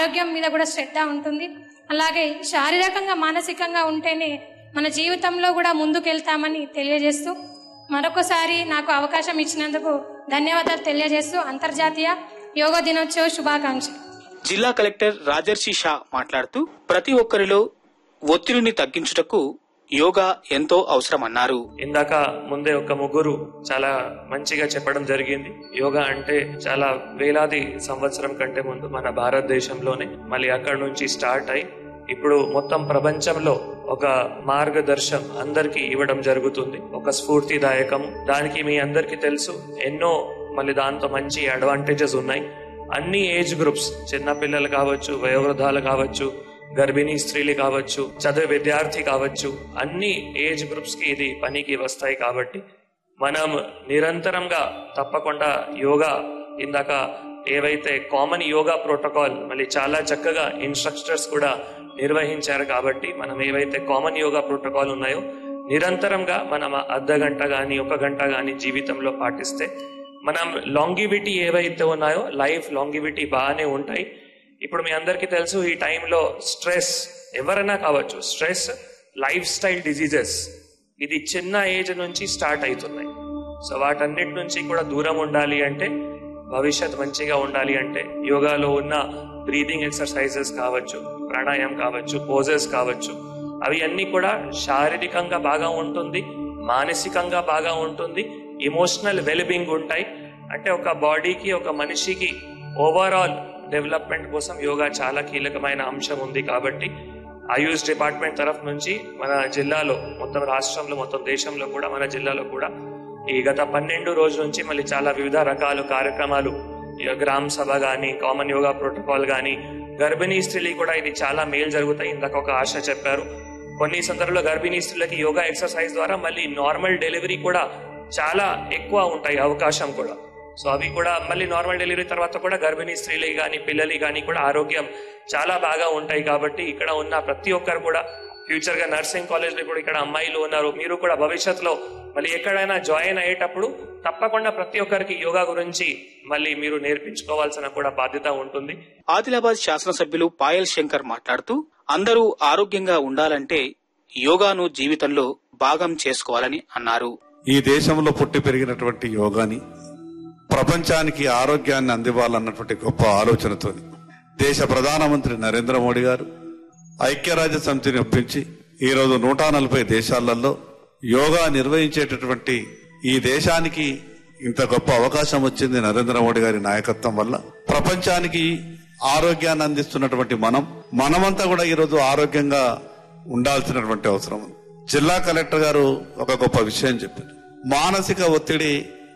ఆరోగ్యం మీద కూడా శ్రద్ధ ఉంటుంది అలాగే శారీరకంగా మానసికంగా ఉంటేనే మన జీవితంలో కూడా ముందుకెళ్తామని తెలియజేస్తూ మరొకసారి నాకు అవకాశం ఇచ్చినందుకు ధన్యవాదాలు తెలియజేస్తూ అంతర్జాతీయ యోగా దినోత్సవ శుభాకాంక్షలు జిల్లా కలెక్టర్ రాజర్షి షా మాట్లాడుతూ ప్రతి ఒక్కరిలో ఒత్తిడిని తగ్గించుటకు యోగా ఎంతో అవసరమన్నారు ఇందాక ముందే ఒక ముగ్గురు చాలా మంచిగా చెప్పడం జరిగింది యోగా అంటే చాలా వేలాది సంవత్సరం కంటే ముందు మన భారతదేశంలోనే మళ్ళీ అక్కడ నుంచి స్టార్ట్ అయి ఇప్పుడు మొత్తం ప్రపంచంలో ఒక మార్గదర్శం అందరికీ ఇవ్వడం జరుగుతుంది ఒక స్ఫూర్తిదాయకం దానికి మీ అందరికీ తెలుసు ఎన్నో మళ్ళీ దాంతో మంచి అడ్వాంటేజెస్ ఉన్నాయి అన్ని ఏజ్ గ్రూప్స్ చిన్న పిల్లలు కావచ్చు వయోవృద్ధాలు కావచ్చు గర్భిణీ స్త్రీలు కావచ్చు చదివే విద్యార్థి కావచ్చు అన్ని ఏజ్ గ్రూప్స్ కి ఇది పనికి వస్తాయి కాబట్టి మనం నిరంతరంగా తప్పకుండా యోగా ఇందాక ఏవైతే కామన్ యోగా ప్రోటోకాల్ మళ్ళీ చాలా చక్కగా ఇన్స్ట్రక్టర్స్ కూడా నిర్వహించారు కాబట్టి మనం ఏవైతే కామన్ యోగా ప్రోటోకాల్ ఉన్నాయో నిరంతరంగా మనం అర్ధ గంట గాని ఒక గంట గాని జీవితంలో పాటిస్తే మనం లాంగివిటీ ఏవైతే ఉన్నాయో లైఫ్ లాంగివిటీ బాగానే ఉంటాయి ఇప్పుడు మీ అందరికీ తెలుసు ఈ టైంలో స్ట్రెస్ ఎవరైనా కావచ్చు స్ట్రెస్ లైఫ్ స్టైల్ డిజీజెస్ ఇది చిన్న ఏజ్ నుంచి స్టార్ట్ అవుతున్నాయి సో వాటన్నిటి నుంచి కూడా దూరం ఉండాలి అంటే భవిష్యత్ మంచిగా ఉండాలి అంటే యోగాలో ఉన్న బ్రీదింగ్ ఎక్సర్సైజెస్ కావచ్చు ప్రాణాయామం కావచ్చు పోజెస్ కావచ్చు అవి అన్ని కూడా శారీరకంగా బాగా ఉంటుంది మానసికంగా బాగా ఉంటుంది ఇమోషనల్ వెల్బింగ్ ఉంటాయి అంటే ఒక బాడీకి ఒక మనిషికి ఓవరాల్ డెవలప్మెంట్ కోసం యోగా చాలా కీలకమైన అంశం ఉంది కాబట్టి ఆయుష్ డిపార్ట్మెంట్ తరఫు నుంచి మన జిల్లాలో మొత్తం రాష్ట్రంలో మొత్తం దేశంలో కూడా మన జిల్లాలో కూడా ఈ గత పన్నెండు రోజుల నుంచి మళ్ళీ చాలా వివిధ రకాల కార్యక్రమాలు ఇక గ్రామ సభ గాని కామన్ యోగా ప్రోటోకాల్ గాని గర్భిణీ స్త్రీలు కూడా ఇది చాలా మేలు జరుగుతాయి ఇందాక ఒక ఆశ చెప్పారు కొన్ని సందర్భంలో గర్భిణీ స్త్రీలకి యోగా ఎక్సర్సైజ్ ద్వారా మళ్ళీ నార్మల్ డెలివరీ కూడా చాలా ఎక్కువ ఉంటాయి అవకాశం కూడా సో అవి కూడా మళ్ళీ నార్మల్ డెలివరీ తర్వాత కూడా గర్భిణీ స్త్రీలు కానీ పిల్లలు కానీ కూడా ఆరోగ్యం చాలా బాగా ఉంటాయి కాబట్టి ఇక్కడ ఉన్న ప్రతి ఒక్కరు కూడా ఫ్యూచర్ గా నర్సింగ్ కాలేజ్ లో ఇప్పుడు ఇక్కడ అమ్మాయిలు ఉన్నారు మీరు కూడా భవిష్యత్తులో మళ్ళీ ఎక్కడైనా జాయిన్ అయ్యేటప్పుడు తప్పకుండా ప్రతి ఒక్కరికి యోగా గురించి మళ్ళీ మీరు నేర్పించుకోవాల్సిన కూడా బాధ్యత ఉంటుంది ఆదిలాబాద్ శాసనసభ్యులు పాయల్ శంకర్ మాట్లాడుతూ అందరూ ఆరోగ్యంగా ఉండాలంటే యోగాను జీవితంలో భాగం చేసుకోవాలని అన్నారు ఈ దేశంలో పుట్టి పెరిగినటువంటి యోగాని ప్రపంచానికి ఆరోగ్యాన్ని అందివ్వాలన్నటువంటి గొప్ప ఆలోచనతో దేశ ప్రధానమంత్రి నరేంద్ర మోడీ గారు ఐక్యరాజ్య సమితిని ఒప్పించి ఈరోజు నూట నలభై దేశాలలో యోగా నిర్వహించేటటువంటి ఈ దేశానికి ఇంత గొప్ప అవకాశం వచ్చింది నరేంద్ర మోడీ గారి నాయకత్వం వల్ల ప్రపంచానికి ఆరోగ్యాన్ని అందిస్తున్నటువంటి మనం మనమంతా కూడా ఈరోజు ఆరోగ్యంగా ఉండాల్సినటువంటి అవసరం ఉంది జిల్లా కలెక్టర్ గారు ఒక గొప్ప విషయం చెప్పారు మానసిక ఒత్తిడి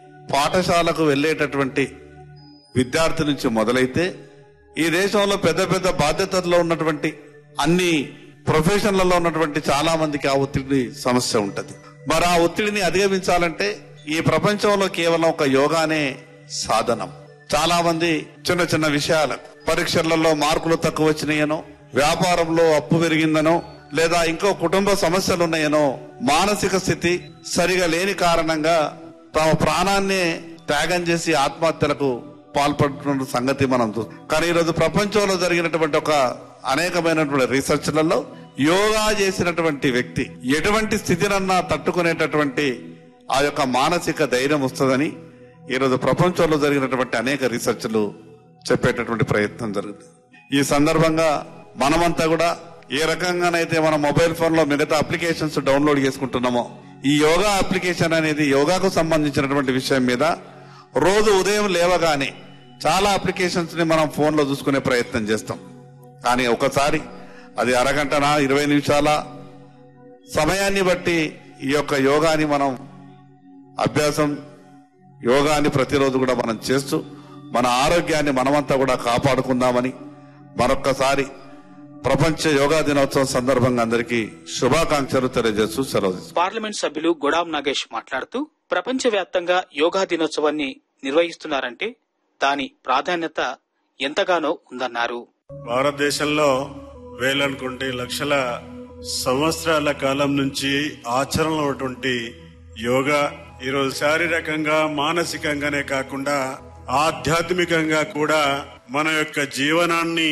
పాఠశాలకు వెళ్ళేటటువంటి విద్యార్థి నుంచి మొదలైతే ఈ దేశంలో పెద్ద పెద్ద బాధ్యతల్లో ఉన్నటువంటి అన్ని ప్రొఫెషన్లలో ఉన్నటువంటి చాలా మందికి ఆ ఒత్తిడి సమస్య ఉంటది మరి ఆ ఒత్తిడిని అధిగమించాలంటే ఈ ప్రపంచంలో కేవలం ఒక యోగానే సాధనం చాలా మంది చిన్న చిన్న విషయాలు పరీక్షలలో మార్కులు తక్కువ వచ్చినాయనో వ్యాపారంలో అప్పు పెరిగిందనో లేదా ఇంకో కుటుంబ సమస్యలు ఉన్నాయనో మానసిక స్థితి సరిగా లేని కారణంగా తమ ప్రాణాన్ని త్యాగం చేసి ఆత్మహత్యలకు పాల్పడుతున్న సంగతి మనం చూస్తాం కానీ ఈరోజు ప్రపంచంలో జరిగినటువంటి ఒక అనేకమైనటువంటి రీసెర్చ్లలో యోగా చేసినటువంటి వ్యక్తి ఎటువంటి స్థితినన్నా తట్టుకునేటటువంటి ఆ యొక్క మానసిక ధైర్యం వస్తుందని ఈరోజు ప్రపంచంలో జరిగినటువంటి అనేక రీసెర్చ్లు చెప్పేటటువంటి ప్రయత్నం జరుగుతుంది ఈ సందర్భంగా మనమంతా కూడా ఏ రకంగానైతే మన మొబైల్ ఫోన్ లో మిగతా అప్లికేషన్స్ డౌన్లోడ్ చేసుకుంటున్నామో ఈ యోగా అప్లికేషన్ అనేది యోగాకు సంబంధించినటువంటి విషయం మీద రోజు ఉదయం లేవగానే చాలా అప్లికేషన్స్ ని మనం ఫోన్ లో చూసుకునే ప్రయత్నం చేస్తాం కానీ ఒకసారి అది అరగంటనా ఇరవై నిమిషాల సమయాన్ని బట్టి ఈ యొక్క యోగాని మనం అభ్యాసం యోగాని ప్రతిరోజు కూడా మనం చేస్తూ మన ఆరోగ్యాన్ని మనమంతా కూడా కాపాడుకుందామని మరొక్కసారి ప్రపంచ యోగా దినోత్సవం సందర్భంగా అందరికీ శుభాకాంక్షలు తెలియజేస్తూ సెలవు తీసుకుంటున్నాను. పార్లమెంట్ సభ్యులు గుడాం నాగేష్ మాట్లాడుతూ ప్రపంచవ్యాప్తంగా యోగా దినోత్సవాన్ని నిర్వహిస్తున్నారంటే దాని ప్రాధాన్యత ఎంతగానో ఉందన్నారు భారతదేశంలో వేలనుకుంటే లక్షల సంవత్సరాల కాలం నుంచి ఆచరణలో ఉన్నటువంటి యోగా ఈరోజు శారీరకంగా మానసికంగానే కాకుండా ఆధ్యాత్మికంగా కూడా మన యొక్క జీవనాన్ని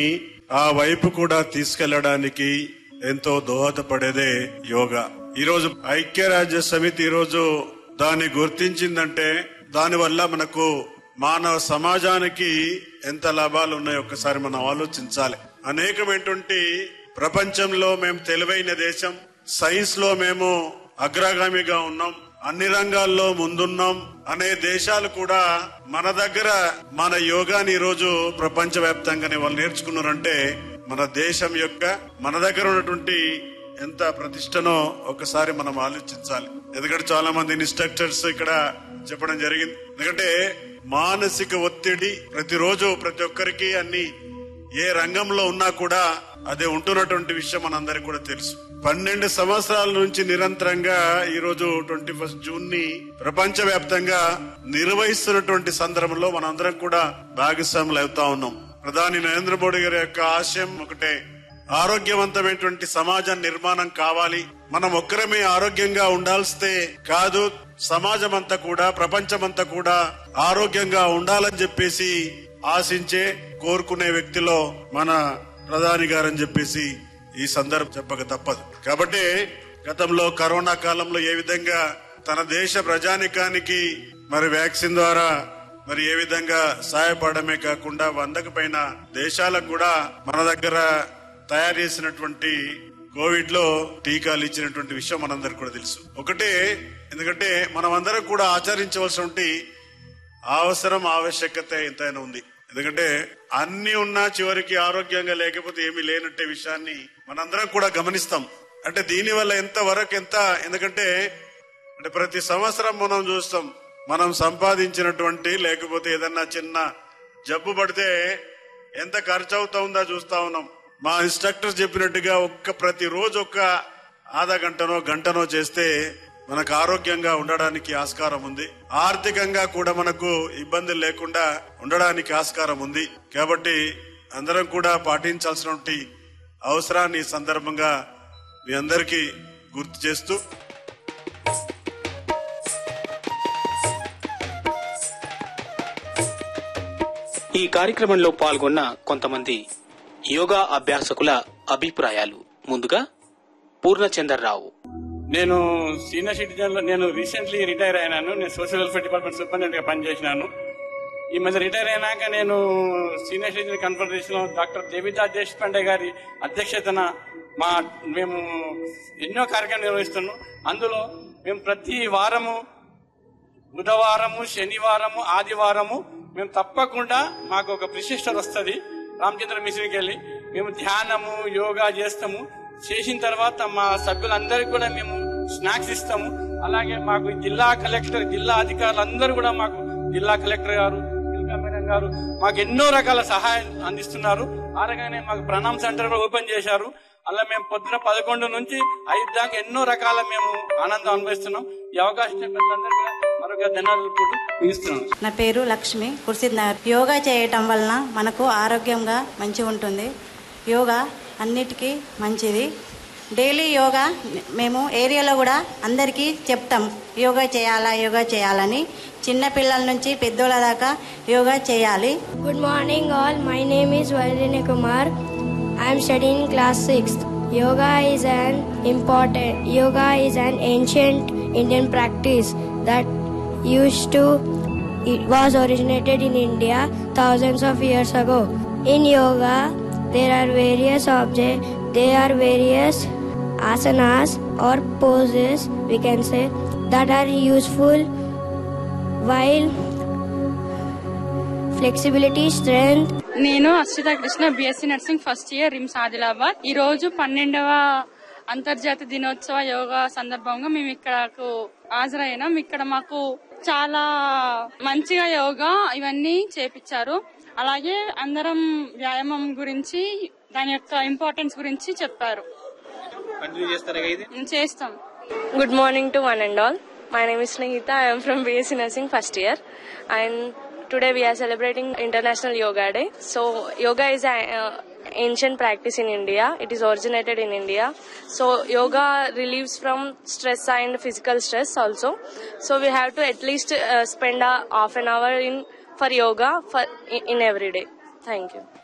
ఆ వైపు కూడా తీసుకెళ్లడానికి ఎంతో దోహదపడేదే యోగా ఈ రోజు ఐక్యరాజ్య సమితి ఈ రోజు దాన్ని గుర్తించిందంటే దాని వల్ల మనకు మానవ సమాజానికి ఎంత లాభాలు ఉన్నాయో ఒక్కసారి మనం ఆలోచించాలి అనేకమైనటువంటి ప్రపంచంలో మేము తెలివైన దేశం సైన్స్ లో మేము అగ్రగామిగా ఉన్నాం అన్ని రంగాల్లో ముందున్నాం అనే దేశాలు కూడా మన దగ్గర మన యోగాని ఈ రోజు ప్రపంచ వ్యాప్తంగానే వాళ్ళు నేర్చుకున్నారంటే మన దేశం యొక్క మన దగ్గర ఉన్నటువంటి ఎంత ప్రతిష్టనో ఒకసారి మనం ఆలోచించాలి ఎందుకంటే చాలా మంది ఇన్స్ట్రక్టర్స్ ఇక్కడ చెప్పడం జరిగింది ఎందుకంటే మానసిక ఒత్తిడి ప్రతిరోజు ప్రతి ఒక్కరికి అన్ని ఏ రంగంలో ఉన్నా కూడా అదే ఉంటున్నటువంటి విషయం మనందరికి కూడా తెలుసు పన్నెండు సంవత్సరాల నుంచి నిరంతరంగా ఈ రోజు ట్వంటీ ఫస్ట్ జూన్ ని ప్రపంచ వ్యాప్తంగా నిర్వహిస్తున్నటువంటి సందర్భంలో మనందరం కూడా భాగస్వాములు అవుతా ఉన్నాం ప్రధాని నరేంద్ర మోడీ గారి యొక్క ఆశయం ఒకటే ఆరోగ్యవంతమైనటువంటి సమాజం నిర్మాణం కావాలి మనం ఒక్కరమే ఆరోగ్యంగా ఉండాల్స్తే కాదు సమాజం అంతా కూడా ప్రపంచమంతా కూడా ఆరోగ్యంగా ఉండాలని చెప్పేసి ఆశించే కోరుకునే వ్యక్తిలో మన ప్రధాని గారని చెప్పేసి ఈ సందర్భం చెప్పక తప్పదు కాబట్టి గతంలో కరోనా కాలంలో ఏ విధంగా తన దేశ ప్రజానికానికి మరి వ్యాక్సిన్ ద్వారా మరి ఏ విధంగా సహాయపడమే కాకుండా వందకు పైన దేశాలకు కూడా మన దగ్గర తయారు చేసినటువంటి కోవిడ్ లో టీకాలు ఇచ్చినటువంటి విషయం మనందరికి కూడా తెలుసు ఒకటే ఎందుకంటే మనం అందరం కూడా ఆచరించవలసిన అవసరం ఆవశ్యకత ఎంతైనా ఉంది ఎందుకంటే అన్ని ఉన్నా చివరికి ఆరోగ్యంగా లేకపోతే ఏమీ లేనట్టే విషయాన్ని మనందరం కూడా గమనిస్తాం అంటే దీని వల్ల ఎంత వరకు ఎంత ఎందుకంటే అంటే ప్రతి సంవత్సరం మనం చూస్తాం మనం సంపాదించినటువంటి లేకపోతే ఏదన్నా చిన్న జబ్బు పడితే ఎంత ఖర్చు అవుతా ఉందా చూస్తా ఉన్నాం మా ఇన్స్ట్రక్టర్ చెప్పినట్టుగా ఒక్క ప్రతి రోజు ఒక్క ఆధా గంటనో గంటనో చేస్తే మనకు ఆరోగ్యంగా ఉండడానికి ఆస్కారం ఉంది ఆర్థికంగా కూడా మనకు ఇబ్బంది లేకుండా ఉండడానికి ఆస్కారం ఉంది కాబట్టి అందరం కూడా పాటించాల్సినటువంటి అవసరాన్ని ఈ సందర్భంగా మీ అందరికీ గుర్తు చేస్తూ ఈ కార్యక్రమంలో పాల్గొన్న కొంతమంది యోగా అభ్యాసకుల అభిప్రాయాలు ముందుగా పూర్ణచందర్రావు నేను సీనియర్ సిటిజన్ లో నేను రీసెంట్లీ రిటైర్ అయినాను నేను సోషల్ వెల్ఫేర్ డిపార్ట్మెంట్ సూపరింటెండెంట్ గా పనిచేసినాను ఈ మధ్య రిటైర్ అయినాక నేను సీనియర్ సిటిజన్ కన్ఫరెన్స్ లో డాక్టర్ దేవిదా దేశపాండే గారి అధ్యక్షతన మా మేము ఎన్నో కార్యక్రమాలు నిర్వహిస్తున్నాం అందులో మేము ప్రతి వారము బుధవారము శనివారము ఆదివారము మేము తప్పకుండా మాకు ఒక ప్రిసిస్టర్ వస్తుంది రామచంద్ర మిషన్కి వెళ్ళి మేము ధ్యానము యోగా చేస్తాము చేసిన తర్వాత మా సభ్యులందరికీ కూడా మేము స్నాక్స్ ఇస్తాము అలాగే మాకు ఈ జిల్లా కలెక్టర్ జిల్లా అధికారులు అందరూ కూడా మాకు జిల్లా కలెక్టర్ గారు మిల్కా మేడం గారు మాకు ఎన్నో రకాల సహాయం అందిస్తున్నారు ఆ రకంగానే మాకు ప్రణామ్ సెంటర్ కూడా ఓపెన్ చేశారు అలా మేము పొద్దున పదకొండు నుంచి ఐదు దాకా ఎన్నో రకాల మేము ఆనందం అనుభవిస్తున్నాం ఈ అవకాశం ఇచ్చిన ప్రజలందరూ కూడా మరొక ధన్యవాదాలు కూడా ముగిస్తున్నాం నా పేరు లక్ష్మి కుర్సిద్ నగర్ యోగా చేయటం వలన మనకు ఆరోగ్యంగా మంచిగా ఉంటుంది యోగా అన్నిటికీ మంచిది డైలీ యోగా మేము ఏరియాలో కూడా అందరికీ చెప్తాం యోగా చేయాలా యోగా చేయాలని చిన్న పిల్లల నుంచి పెద్దోళ్ళ దాకా యోగా చేయాలి Good morning, all. My name is Vaidini Kumar. I am studying class 6th. Yoga is an important. Yoga is an ancient Indian practice that used to. It was originated in India thousands of years ago. In yoga, there are various objects. There are various asanas or poses, we can say, that are useful while flexibility, strength, నేను Ashritha Krishna BSc nursing first year RIMS Adilabad ఈ రోజు పన్నెండవ అంతర్జాతీయ దినోత్సవ యోగా సందర్భంగా మేము ఇక్కడకు హాజరైనాం ఇక్కడ మాకు చాలా మంచిగా యోగా ఇవన్నీ చేపించారు అలాగే అందరం వ్యాయామం గురించి దాని యొక్క ఇంపార్టెన్స్ గురించి చెప్పారు కంటిన్యూ చేస్తారా ఇది మేము చేస్తాం Good morning to one and all. My name is Snehita. I am from BSc Nursing first year, and today we are celebrating International Yoga Day. So, yoga is an uh, ancient practice in India. It is originated in India. So, yoga relieves from stress and physical stress also. So, we have to at least uh, spend a half an hour in for yoga for in, in every day. Thank you.